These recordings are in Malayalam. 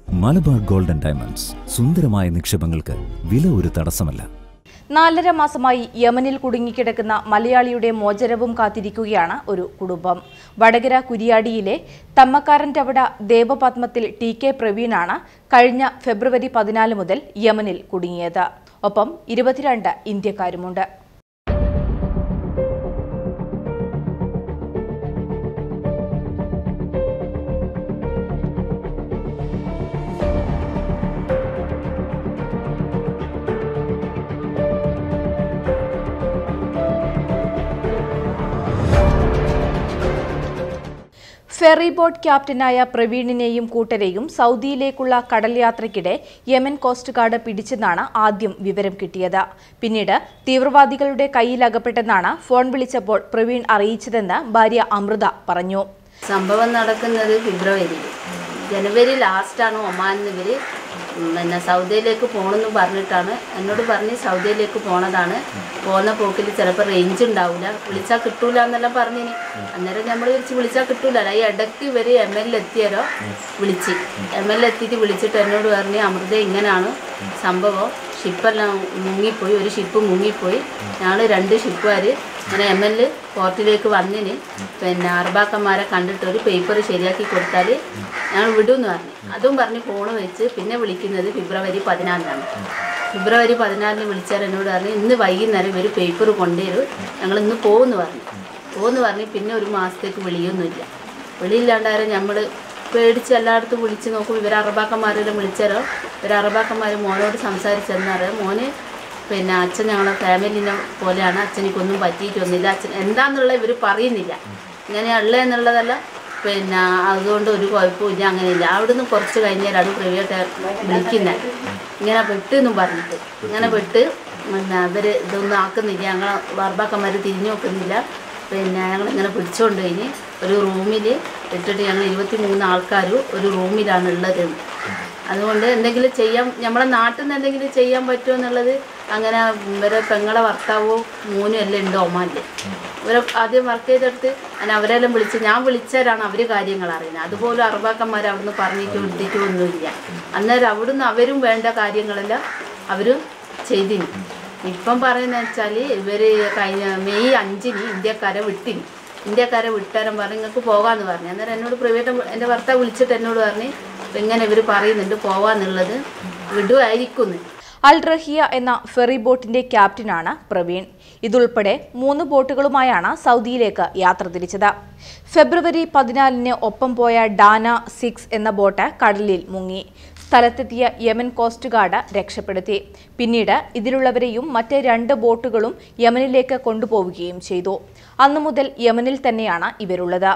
മലബാർ ഗോൾഡൻ ഡയമണ്ട്സ് സുന്ദരമായ നിക്ഷേപങ്ങൾക്ക് വില ഒരു തടസ്സമല്ല നാലര മാസമായി യമനിൽ കുടുങ്ങിക്കിടക്കുന്ന മലയാളിയുടെ മോചനവും കാത്തിരിക്കുകയാണ് ഒരു കുടുംബം വടകര കുരിയാടിയിലെ തമ്മക്കാരൻ്റവട ദേവപത്മത്തിൽ ടി കെ പ്രവീണാണ് കഴിഞ്ഞ ഫെബ്രുവരി പതിനാല് മുതൽ യമനിൽ കുടുങ്ങിയത് ഒപ്പം ഇരുപത്തിരണ്ട് ഇന്ത്യക്കാരുമുണ്ട് ഫെറി ബോട്ട് ക്യാപ്റ്റനായ പ്രവീണിനെയും കൂട്ടരെയും സൗദിയിലേക്കുള്ള കടൽ യാത്രയ്ക്കിടെ യമൻ കോസ്റ്റ് ഗാർഡ് പിടിച്ചെന്നാണ് ആദ്യം വിവരം കിട്ടിയത് പിന്നീട് തീവ്രവാദികളുടെ കയ്യിലകപ്പെട്ടെന്നാണ് ഫോൺ വിളിച്ചപ്പോൾ പ്രവീൺ അറിയിച്ചതെന്ന് ഭാര്യ അമൃത പറഞ്ഞു സംഭവം നടക്കുന്നത് ഫെബ്രുവരി ജനുവരി ലാസ്റ്റാണ് ഒമാനിൽ ഇവർ പിന്നെ സൗദിയിലേക്ക് പോകണമെന്ന് പറഞ്ഞിട്ടാണ് എന്നോട് പറഞ്ഞ് സൗദിയിലേക്ക് പോണതാണ് പോകുന്ന പോക്കിൽ ചിലപ്പോൾ റേഞ്ച് ഉണ്ടാവില്ല വിളിച്ചാൽ കിട്ടൂല എന്നെല്ലാം പറഞ്ഞിനി അന്നേരം നമ്മൾ വിളിച്ച് വിളിച്ചാൽ കിട്ടൂല ഈ ഇടയ്ക്ക് ഇവർ എം എൽ എത്തിയാലോ വിളിച്ച് എം എൽ എത്തിയിട്ട് വിളിച്ചിട്ട് എന്നോട് പറഞ്ഞ് അമൃത ഇങ്ങനെയാണ് സംഭവം ഷിപ്പെല്ലാം മുങ്ങിപ്പോയി ഒരു ഷിപ്പ് മുങ്ങിപ്പോയി ഞങ്ങൾ രണ്ട് ഷിപ്പുകാർ അങ്ങനെ എം എൽ കോർട്ടിലേക്ക് വന്നിന് പിന്നെ അർബാക്കന്മാരെ കണ്ടിട്ട് ഒരു പേപ്പർ ശരിയാക്കി കൊടുത്താൽ ഞങ്ങൾ വിടുമെന്ന് പറഞ്ഞു അതും പറഞ്ഞ് ഫോൺ വെച്ച് പിന്നെ വിളിക്കുന്നത് ഫെബ്രുവരി പതിനാലിനാണ് ഫെബ്രുവരി പതിനാലിന് വിളിച്ചാൽ എന്നോട് പറഞ്ഞു ഇന്ന് വൈകുന്നേരം ഇവർ പേപ്പർ കൊണ്ടുവരും ഞങ്ങൾ ഇന്ന് പോകുമെന്ന് പറഞ്ഞു പോകുമെന്ന് പറഞ്ഞ് പിന്നെ ഒരു മാസത്തേക്ക് വിളിയൊന്നുമില്ല വിളിയില്ലാണ്ടായാലും നമ്മൾ പേടിച്ച് എല്ലായിടത്തും വിളിച്ച് നോക്കും ഇവർ അറബാക്കന്മാരെല്ലാം വിളിച്ചാലോ ഇവർ അറബാക്കന്മാർ മോനോട് സംസാരിച്ചെന്നറിയാം മോന് പിന്നെ അച്ഛൻ ഞങ്ങളെ ഫാമിലിനെ പോലെയാണ് അച്ഛനിക്കൊന്നും പറ്റിയിട്ടൊന്നുമില്ല അച്ഛൻ എന്താന്നുള്ള ഇവർ പറയുന്നില്ല ഇങ്ങനെയുള്ള എന്നുള്ളതല്ല പിന്നെ അതുകൊണ്ട് ഒരു കുഴപ്പമില്ല അങ്ങനെയില്ല അവിടുന്ന് കുറച്ച് കഴിഞ്ഞാലാണ് പ്രൈവറ്റ് വിളിക്കുന്നത് ഇങ്ങനെ പെട്ടെന്നും പറഞ്ഞിട്ട് ഇങ്ങനെ പെട്ട് പിന്നെ അവർ ഇതൊന്നും ആക്കുന്നില്ല ഞങ്ങൾ വർബാക്കന്മാർ തിരിഞ്ഞു നോക്കുന്നില്ല പിന്നെ ഞങ്ങളിങ്ങനെ പിടിച്ചുകൊണ്ട് കഴിഞ്ഞ് ഒരു റൂമിൽ ഇട്ടിട്ട് ഞങ്ങൾ ഇരുപത്തി മൂന്ന് ആൾക്കാർ ഒരു റൂമിലാണ് ഉള്ളത് അതുകൊണ്ട് എന്തെങ്കിലും ചെയ്യാൻ നമ്മളെ നാട്ടിൽ നിന്ന് എന്തെങ്കിലും ചെയ്യാൻ പറ്റുമോ എന്നുള്ളത് അങ്ങനെ ഇവരെ പെങ്ങളെ ഭർത്താവോ മൂന്നും എല്ലാം ഉണ്ട് ഒമാനിൽ ഇവരെ ആദ്യം വർക്ക് ചെയ്തെടുത്ത് അങ്ങനെ അവരെല്ലാം വിളിച്ച് ഞാൻ വിളിച്ചാലാണ് അവർ കാര്യങ്ങൾ അറിയുന്നത് അതുപോലെ അറബാക്കന്മാർ അവിടുന്ന് പറഞ്ഞിട്ടോ എടുത്തിട്ടോ ഒന്നുമില്ല അന്നേരം അവിടുന്ന് അവരും വേണ്ട കാര്യങ്ങളെല്ലാം അവരും ചെയ്തിന് ഇപ്പം പറയുന്ന വെച്ചാൽ ഇവർ കഴിഞ്ഞ മെയ് അഞ്ചിന് ഇന്ത്യക്കാരെ വിട്ടിന് ഇന്ത്യക്കാരെ വിട്ടാരം പറഞ്ഞ് നിങ്ങൾക്ക് പോകാമെന്ന് പറഞ്ഞു അന്നേരം എന്നോട് പ്രൈവറ്റ് എൻ്റെ ഭർത്താവ് വിളിച്ചിട്ട് എന്നോട് പറഞ്ഞ് ഇങ്ങനെ ഇവർ പറയുന്നുണ്ട് പോവാന്നുള്ളത് വിടുമായിരിക്കുന്നു അൽ റഹിയ എന്ന ഫെറി ബോട്ടിന്റെ ക്യാപ്റ്റനാണ് പ്രവീൺ ഇതുൾപ്പെടെ മൂന്ന് ബോട്ടുകളുമായാണ് സൗദിയിലേക്ക് യാത്ര തിരിച്ചത് ഫെബ്രുവരി പതിനാലിന് ഒപ്പം പോയ ഡാന സിക്സ് എന്ന ബോട്ട് കടലിൽ മുങ്ങി സ്ഥലത്തെത്തിയ യമൻ കോസ്റ്റ് ഗാർഡ് രക്ഷപ്പെടുത്തി പിന്നീട് ഇതിലുള്ളവരെയും മറ്റ് രണ്ട് ബോട്ടുകളും യമനിലേക്ക് കൊണ്ടുപോവുകയും ചെയ്തു അന്നു മുതൽ യമനിൽ തന്നെയാണ് ഇവരുള്ളത്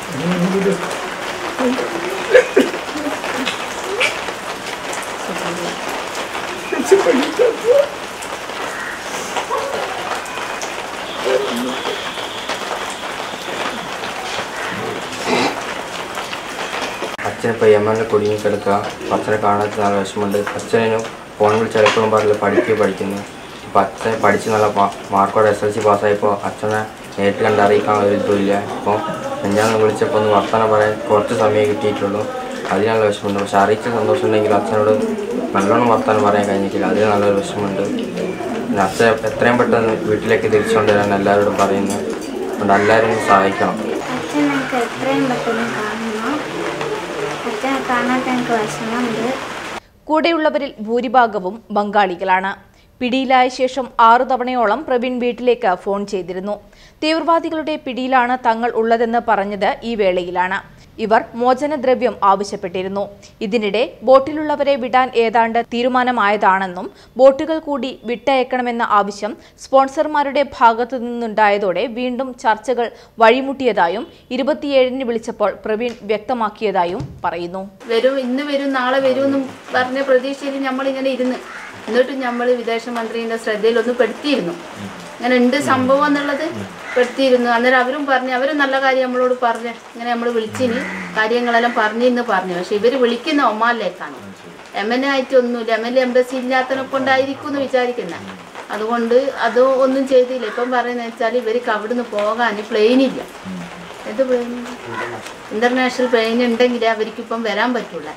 അച്ഛൻ ഇപ്പോൾ യമനിൽ കുടുങ്ങി കിടക്കുക അച്ഛനെ കാണാത്ത നല്ല വിഷമമുണ്ട് അച്ഛനും ഫോൺ വിളിച്ച് എപ്പോഴും പറയില്ല പഠിക്കുക പഠിക്കുന്നു അപ്പോൾ അച്ഛൻ പഠിച്ച് നല്ല മാ- മാർക്കോടെ എസ് എൽ സി പാസ്സായപ്പോൾ അച്ഛനെ നേരിട്ട് കണ്ട് അറിയിക്കാൻ ഒരു ഇതുമില്ല അപ്പോൾ ഞാൻ വിളിച്ചപ്പോൾ ഒന്ന് വർത്തമാനം പറയാൻ കുറച്ച് സമയം കിട്ടിയിട്ടുള്ളൂ അതിനുള്ള വിഷമമുണ്ട് പക്ഷെ അറിയിച്ച സന്തോഷം ഉണ്ടെങ്കിൽ അച്ഛനോട് നല്ലോണം വർത്തമാനം പറയാൻ കഴിഞ്ഞിട്ടില്ല അതിന് നല്ലൊരു വിഷമമുണ്ട് പിന്നെ അച്ഛൻ എത്രയും പെട്ടെന്ന് വീട്ടിലേക്ക് തിരിച്ചു കൊണ്ടുവരാൻ എല്ലാവരോടും പറയുന്നു അതുകൊണ്ട് എല്ലാവരും ഒന്ന് സഹായിക്കണം അച്ഛൻ എനിക്ക് എത്രയും പെട്ടെന്ന് കാണണം അച്ഛനെ കാണാത്ത എനിക്ക് വിഷമമുണ്ട് കൂടെയുള്ളവരിൽ ഭൂരിഭാഗവും ബംഗാളികളാണ് പിടിയിലായ ശേഷം ആറു തവണയോളം പ്രവീൺ വീട്ടിലേക്ക് ഫോൺ ചെയ്തിരുന്നു തീവ്രവാദികളുടെ പിടിയിലാണ് തങ്ങൾ ഉള്ളതെന്ന് പറഞ്ഞത് ഈ വേളയിലാണ് ഇവർ മോചനദ്രവ്യം ആവശ്യപ്പെട്ടിരുന്നു ഇതിനിടെ ബോട്ടിലുള്ളവരെ വിടാൻ ഏതാണ്ട് തീരുമാനമായതാണെന്നും ബോട്ടുകൾ കൂടി വിട്ടയക്കണമെന്ന ആവശ്യം സ്പോൺസർമാരുടെ ഭാഗത്തു നിന്നുണ്ടായതോടെ വീണ്ടും ചർച്ചകൾ വഴിമുട്ടിയതായും ഇരുപത്തിയേഴിന് വിളിച്ചപ്പോൾ പ്രവീൺ വ്യക്തമാക്കിയതായും പറയുന്നു വരും ഇന്ന് വരും നാളെ വരും എന്നും പറഞ്ഞ പ്രതീക്ഷയിൽ നമ്മളിങ്ങനെ ഇരുന്ന് എന്നിട്ടും നമ്മൾ വിദേശമന്ത്രിയുടെ ശ്രദ്ധയിലൊന്ന് പെടുത്തിയിരുന്നു ഇങ്ങനെ ഉണ്ട് സംഭവം എന്നുള്ളത് പെടുത്തിയിരുന്നു അന്നേരം അവരും പറഞ്ഞു അവരും നല്ല കാര്യം നമ്മളോട് പറഞ്ഞു ഇങ്ങനെ നമ്മൾ വിളിച്ചിന് കാര്യങ്ങളെല്ലാം പറഞ്ഞിരുന്ന് പറഞ്ഞു പക്ഷെ ഇവർ വിളിക്കുന്ന ഒമാനിലേക്കാണ് എം എൻ എ ആയിട്ടൊന്നുമില്ല എം എൽ എ എംബസി ഇല്ലാത്തതിനെ കൊണ്ടായിരിക്കും എന്ന് വിചാരിക്കുന്നത് അതുകൊണ്ട് അത് ഒന്നും ചെയ്തില്ല ഇപ്പം പറയുന്നത് വെച്ചാൽ ഇവർക്ക് അവിടുന്ന് പോകാൻ പ്ലെയിനില്ല എന്ത് പ്ലെയിൻ ഇന്റർനാഷണൽ പ്ലെയിൻ ഉണ്ടെങ്കിലേ അവർക്കിപ്പം വരാൻ പറ്റുള്ളൂ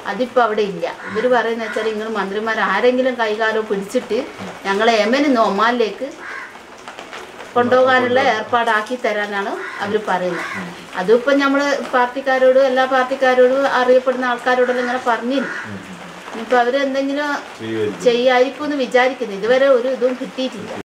അതിപ്പോൾ അവിടെ ഇല്ല ഇവർ പറയുന്ന വെച്ചാൽ നിങ്ങൾ മന്ത്രിമാർ ആരെങ്കിലും കൈകാലോ പിടിച്ചിട്ട് ഞങ്ങളെ യമനിൽ നിന്ന് ഒമാനിലേക്ക് കൊണ്ടുപോകാനുള്ള ഏർപ്പാടാക്കി തരാനാണ് അവർ പറയുന്നത് അതിപ്പോൾ നമ്മൾ പാർട്ടിക്കാരോടും എല്ലാ പാർട്ടിക്കാരോടും അറിയപ്പെടുന്ന ആൾക്കാരോടെല്ലാം ഇങ്ങനെ പറഞ്ഞില്ല ഇനിയിപ്പോൾ അവരെന്തെങ്കിലും ചെയ്യായിരിക്കും എന്ന് വിചാരിക്കുന്നു ഇതുവരെ ഒരു ഇതും കിട്ടിയിട്ടില്ല